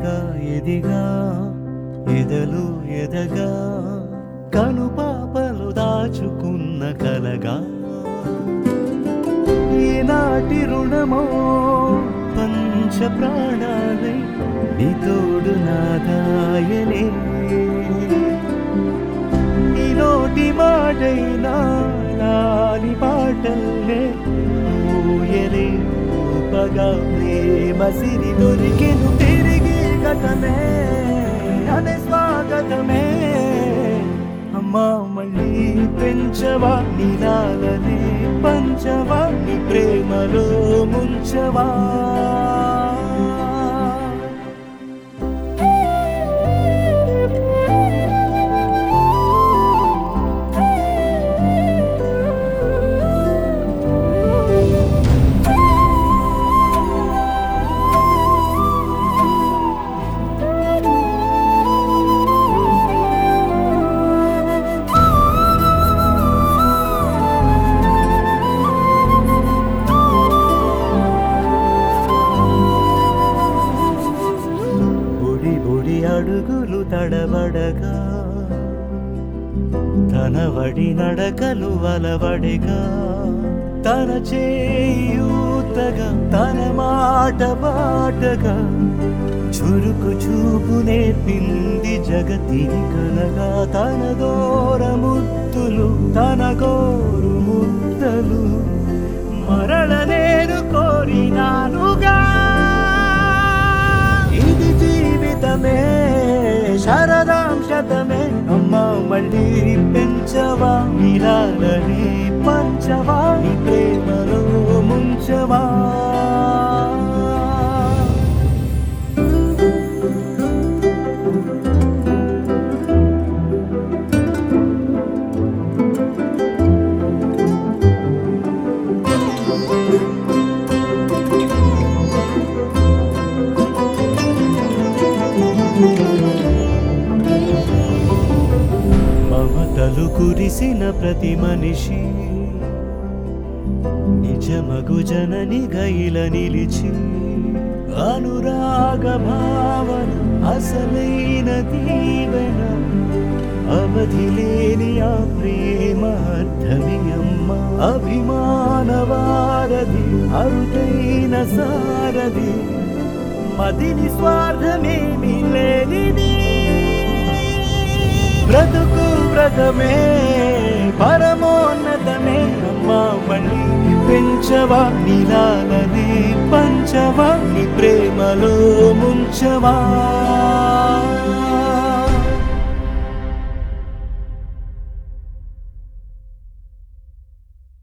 ఎదగా ఎదిగా ఎదలు ఎదగా కను పాపలు దాచుకున్న కలగా ఈనాటి రుణమో పంచ ప్రాణాలై నీ తోడు నాదాయనే నీ నోటి మాటైనా నాని పాటల్లే ఊయలే ఊపగా ప్రేమ సిరి దొరికెను తిరిగి గతమే అనే స్వాగతమే అమ్మా మళ్ళీ పెంచవా నీలాలనే పంచవా నీ ప్రేమలో ముంచవా బుడి బుడి అడుగులు తడబడగా తన వడి నడకలు అలవడిగా తన చేయూతగా తన మాట బాటగా చురుకు చూపు నేర్పింది జగతిని కలగా తన దూర ముద్దులు తన గోరు ముద్దలు మరణ నేను కోరినానుగా ఇది జీవితమే శరదాం శతమే అమ్మా మళ్ళీ పెంచవా నిలాలని పంచవా నీ ప్రేమలో ముంచవా మమతలు కురిసిన ప్రతి మనిషి నిజమగు జనని గైల నిలిచి అనురాగ భావన అసలైన దీవెన అవధి లేని ఆ ప్రేమ అర్థమి అమ్మ అభిమాన వారధి అరుదైన సారథి మదిని స్వార్థమేమి లేనిది బ్రతుకు వ్రతమే పరమోన్నతమే అమ్మా మళ్ళీ పెంచవా నీలాలనే పంచవా నీ ప్రేమలో ముంచవా